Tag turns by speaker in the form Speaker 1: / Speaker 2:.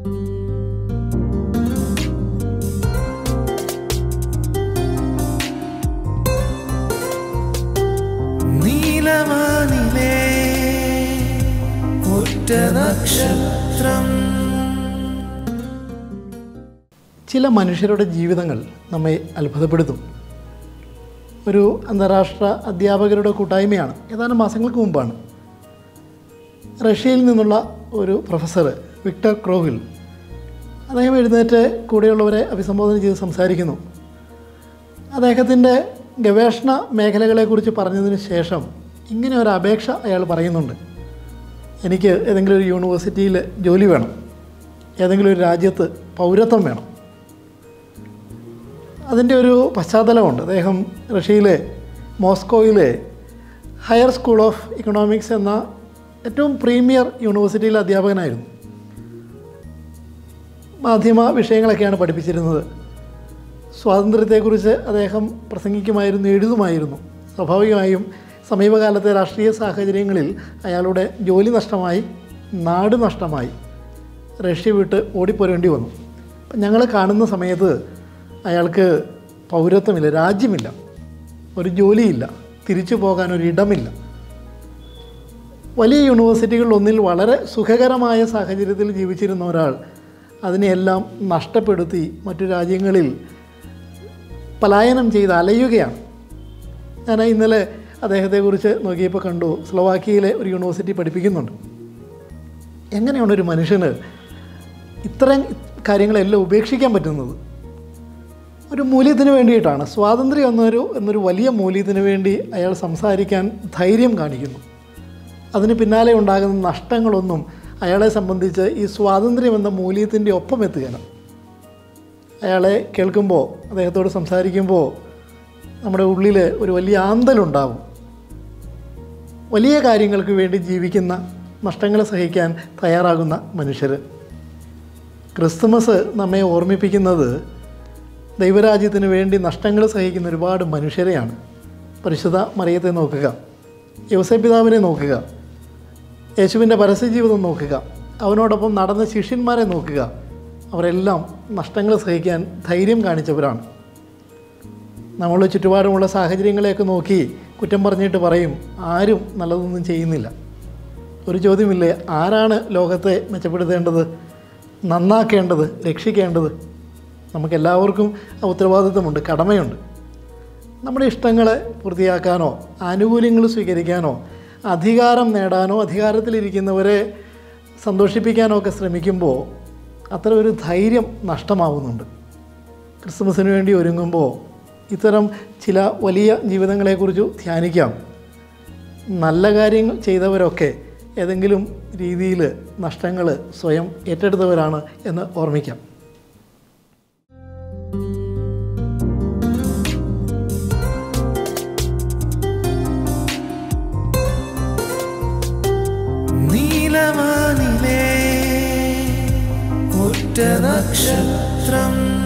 Speaker 1: നീലമാനിലേ ഒറ്റ നക്ഷത്രം
Speaker 2: ചില മനുഷ്യരുടെ ജീവിതങ്ങൾ നമ്മെ അത്ഭുതപ്പെടുത്തും ഒരു അന്താരാഷ്ട്ര അധ്യാപകരുടെ കൂട്ടായ്മയാണ് ഏതാനും മാസങ്ങൾക്ക് മുമ്പാണ് റഷ്യയിൽ നിന്നുള്ള ഒരു പ്രൊഫസർ വിക്ടർ ക്രോഹിൽ അദ്ദേഹം എഴുന്നേറ്റ് കൂടെയുള്ളവരെ അഭിസംബോധന ചെയ്ത് സംസാരിക്കുന്നു അദ്ദേഹത്തിൻ്റെ ഗവേഷണ മേഖലകളെക്കുറിച്ച് പറഞ്ഞതിന് ശേഷം ഇങ്ങനെ ഒരു അപേക്ഷ അയാൾ പറയുന്നുണ്ട് എനിക്ക് ഏതെങ്കിലും ഒരു യൂണിവേഴ്സിറ്റിയിൽ ജോലി വേണം ഏതെങ്കിലും ഒരു രാജ്യത്ത് പൗരത്വം വേണം അതിൻ്റെ ഒരു പശ്ചാത്തലമുണ്ട് അദ്ദേഹം റഷ്യയിലെ മോസ്കോയിലെ ഹയർ സ്കൂൾ ഓഫ് ഇക്കണോമിക്സ് എന്ന ഏറ്റവും പ്രീമിയർ യൂണിവേഴ്സിറ്റിയിലെ അധ്യാപകനായിരുന്നു മാധ്യമ വിഷയങ്ങളൊക്കെയാണ് പഠിപ്പിച്ചിരുന്നത് സ്വാതന്ത്ര്യത്തെക്കുറിച്ച് അദ്ദേഹം പ്രസംഗിക്കുമായിരുന്നു എഴുതുമായിരുന്നു സ്വാഭാവികമായും സമീപകാലത്തെ രാഷ്ട്രീയ സാഹചര്യങ്ങളിൽ അയാളുടെ ജോലി നഷ്ടമായി നാട് നഷ്ടമായി റഷ്യ വിട്ട് ഓടിപ്പോരേണ്ടി വന്നു അപ്പം ഞങ്ങൾ കാണുന്ന സമയത്ത് അയാൾക്ക് പൗരത്വമില്ല രാജ്യമില്ല ഒരു ജോലിയില്ല തിരിച്ചു പോകാൻ ഒരു ഇടമില്ല വലിയ യൂണിവേഴ്സിറ്റികളിലൊന്നിൽ വളരെ സുഖകരമായ സാഹചര്യത്തിൽ ജീവിച്ചിരുന്ന ഒരാൾ അതിനെയെല്ലാം നഷ്ടപ്പെടുത്തി മറ്റു രാജ്യങ്ങളിൽ പലായനം ചെയ്ത് അലയുകയാണ് ഞാൻ ഇന്നലെ അദ്ദേഹത്തെക്കുറിച്ച് നോക്കിയപ്പോൾ കണ്ടു സ്ലോവാക്കിയയിലെ ഒരു യൂണിവേഴ്സിറ്റി പഠിപ്പിക്കുന്നുണ്ട് എങ്ങനെയാണ് ഒരു മനുഷ്യന് ഇത്രയും കാര്യങ്ങളെല്ലാം ഉപേക്ഷിക്കാൻ പറ്റുന്നത് ഒരു മൂല്യത്തിന് വേണ്ടിയിട്ടാണ് സ്വാതന്ത്ര്യം എന്നൊരു എന്നൊരു വലിയ മൂല്യത്തിന് വേണ്ടി അയാൾ സംസാരിക്കാൻ ധൈര്യം കാണിക്കുന്നു അതിന് പിന്നാലെ ഉണ്ടാകുന്ന നഷ്ടങ്ങളൊന്നും അയാളെ സംബന്ധിച്ച് ഈ സ്വാതന്ത്ര്യം എന്ന മൂല്യത്തിൻ്റെ ഒപ്പം എത്തുകയാണ് അയാളെ കേൾക്കുമ്പോൾ അദ്ദേഹത്തോട് സംസാരിക്കുമ്പോൾ നമ്മുടെ ഉള്ളിൽ ഒരു വലിയ ആന്തലുണ്ടാവും വലിയ കാര്യങ്ങൾക്ക് വേണ്ടി ജീവിക്കുന്ന നഷ്ടങ്ങൾ സഹിക്കാൻ തയ്യാറാകുന്ന മനുഷ്യർ ക്രിസ്തുമസ് നമ്മെ ഓർമ്മിപ്പിക്കുന്നത് ദൈവരാജ്യത്തിന് വേണ്ടി നഷ്ടങ്ങൾ സഹിക്കുന്ന ഒരുപാട് മനുഷ്യരെയാണ് പരിശുദ്ധ മറിയത്തെ നോക്കുക യോസേ പിതാവിനെ നോക്കുക യേശുവിൻ്റെ പരസ്യജീവിതം നോക്കുക അവനോടൊപ്പം നടന്ന ശിഷ്യന്മാരെ നോക്കുക അവരെല്ലാം നഷ്ടങ്ങൾ സഹിക്കാൻ ധൈര്യം കാണിച്ചവരാണ് നമ്മൾ ചുറ്റുപാടുമുള്ള സാഹചര്യങ്ങളെയൊക്കെ നോക്കി കുറ്റം പറഞ്ഞിട്ട് പറയും ആരും നല്ലതൊന്നും ചെയ്യുന്നില്ല ഒരു ചോദ്യമില്ലേ ആരാണ് ലോകത്തെ മെച്ചപ്പെടുത്തേണ്ടത് നന്നാക്കേണ്ടത് രക്ഷിക്കേണ്ടത് നമുക്കെല്ലാവർക്കും ആ ഉത്തരവാദിത്വമുണ്ട് കടമയുണ്ട് നമ്മുടെ ഇഷ്ടങ്ങളെ പൂർത്തിയാക്കാനോ ആനുകൂല്യങ്ങൾ സ്വീകരിക്കാനോ അധികാരം നേടാനോ അധികാരത്തിലിരിക്കുന്നവരെ സന്തോഷിപ്പിക്കാനോ ഒക്കെ ശ്രമിക്കുമ്പോൾ അത്ര ഒരു ധൈര്യം നഷ്ടമാവുന്നുണ്ട് ക്രിസ്മസിന് വേണ്ടി ഒരുങ്ങുമ്പോൾ ഇത്തരം ചില വലിയ ജീവിതങ്ങളെക്കുറിച്ച് ധ്യാനിക്കാം നല്ല കാര്യങ്ങൾ ചെയ്തവരൊക്കെ ഏതെങ്കിലും രീതിയിൽ നഷ്ടങ്ങൾ സ്വയം ഏറ്റെടുത്തവരാണ് എന്ന് ഓർമ്മിക്കാം
Speaker 1: നീലമാനിലേ ഒറ്റ നക്ഷത്രം